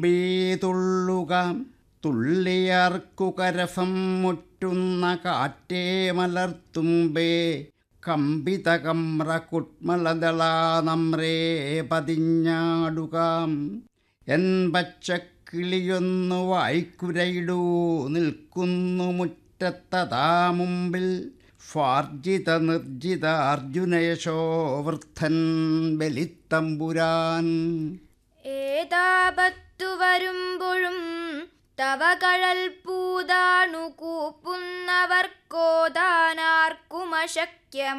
ബീതുള്ളുക തുള്ളിയർക്കു കരഫം മുറ്റുന്ന കാറ്റേ മലർത്തുമ്പേ കമ്പിതകമ്ര കുട്മളദളാനമ്രേ പതിഞ്ഞാടുകാം എൻ പച്ചക്കിളിയൊന്നു വായ്ക്കുരയിടൂ നിൽക്കുന്നു മുറ്റത്തതാ മുമ്പിൽ സ്വാർജിത നിർജിത അർജുനയശോ വൃദ്ധൻ ബലിത്തമ്പുരാൻ ഏതാപത്തു വരുമ്പോഴും തവ കഴൽ പൂതാണു കൂപ്പുന്നവർക്കോതാനാർക്കുമശക്യമാ